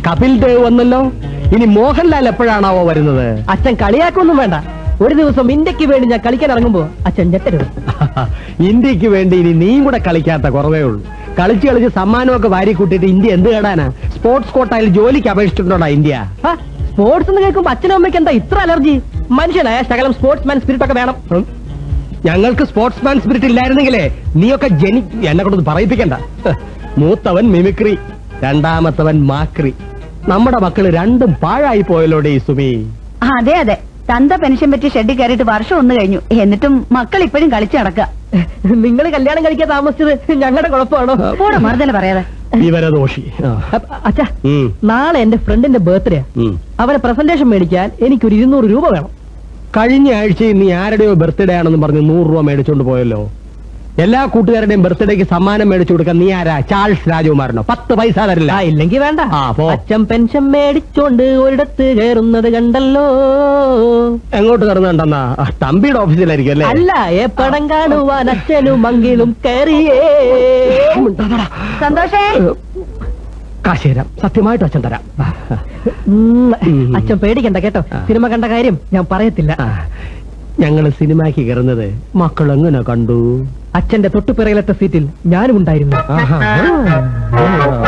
കപിൽ ദേവ് വന്നല്ലോ ഇനി മോഹൻലാൽ എപ്പോഴാണാവോ വരുന്നത് അച്ഛൻ കളിയാക്കൊന്നും വേണ്ട ഒരു ദിവസം ഇന്ത്യക്ക് വേണ്ടി ഞാൻ കളിക്കാൻ ഇറങ്ങുമ്പോ അച്ഛൻ ഞെട്ടരുത് ഇന്ത്യക്ക് വേണ്ടി ഇനി നീയും കൂടെ കളിക്കാത്ത കുറവേ ഉള്ളൂ കളിച്ച് കളിച്ച് സമ്മാനമൊക്കെ വാരി കൂട്ടിയിട്ട് ഇന്ത്യ എന്ത് കേടാനാ സ്പോർട്സ് കോട്ടയിൽ ജോലിക്ക് അപേക്ഷിച്ചിട്ടുണ്ടോടാ ഇന്ത്യ ആ, സ്പോർട്സ് എന്ന് കേൾക്കുമ്പോ അച്ഛനും അമ്മയ്ക്ക് എന്താ ഇത്ര അലർജി മനുഷ്യനായ ശകലം സ്പോർട്സ് മാൻ സ്പിരിറ്റ് ഒക്കെ വേണം ഉം. ഞങ്ങൾക്ക് സ്പോർട്സ്മാൻ സ്പിരിറ്റ് ഇല്ലായിരുന്നെങ്കിലേ നീയൊക്കെ ജനി എന്നെ കൊണ്ടൊന്ന് പറയിപ്പിക്കണ്ട ഹ്. മൂത്തവൻ മിമിക്രി രണ്ടാമത്തവൻ മാക്രി നമ്മുടെ മക്കള് രണ്ടും പാഴായി പോയല്ലോടെ ഈ സുമി അതെ അതെ തന്ത പെൻഷൻ പറ്റി ഷെഡിൽ കയറിയിട്ട് വർഷം ഒന്ന് കഴിഞ്ഞു എന്നിട്ടും മക്കൾ ഇപ്പോഴും കളിച്ചു നടക്കുക നിങ്ങൾ കല്യാണം കഴിക്കാൻ താമസിച്ചത് ഞങ്ങളുടെ കുഴപ്പമാണോ കൂടെ മറുതല പറയാതെ വിവരദോഷി ആ. അപ്പ- അച്ഛാ ഉം, നാളെ എന്റെ ഫ്രണ്ടിന്റെ ബർത്ത്ഡേ ഉം. അവനെ പ്രസന്റേഷൻ മേടിക്കാൻ എനിക്കൊരു ഇരുന്നൂറ് രൂപ വേണം കഴിഞ്ഞ ആഴ്ചയിൽ നീ ആരുടെയോ ബർത്ത്ഡേ ആണെന്ന് പറഞ്ഞ് നൂറ് രൂപ മേടിച്ചോണ്ട് പോയല്ലോ എല്ലാ കൂട്ടുകാരുടെയും ബർത്ത്ഡേക്ക് സമ്മാനം മേടിച്ചു കൊടുക്കാൻ നീ ആരാ ചാൾസ് രാജകുമാരനോ പത്ത് പൈസ തരില്ല ആ ഇല്ലെങ്കി വേണ്ട ആ, പോ. അച്ഛൻ പെൻഷൻ മേടിച്ചോണ്ട് ഒരിടത്ത് കയറുന്നത് കണ്ടല്ലോ എങ്ങോട്ട് കടന്നുണ്ടെന്നാ തമ്പിയുടെ ഓഫീസിലായിരിക്കും അല്ലേ അല്ല ഏപ്പടം കാണുവാൻ അച്ഛനും മങ്കിലും കയറിയേ സന്തോഷേ കാശ് തരാം സത്യമായിട്ട് അച്ഛൻ തരാം ഉം, ഉം. അച്ഛൻ പേടിക്കണ്ട കേട്ടോ ആ. സിനിമ കണ്ട കാര്യം ഞാൻ പറയത്തില്ല ആ, ഞങ്ങള് സിനിമയ്ക്ക് കയറുന്നത് മക്കൾ എങ്ങനെ കണ്ടു അച്ഛന്റെ തൊട്ടുപിറകിലത്തെ സീറ്റിൽ ഞാനും ഉണ്ടായിരുന്നു ആഹാ.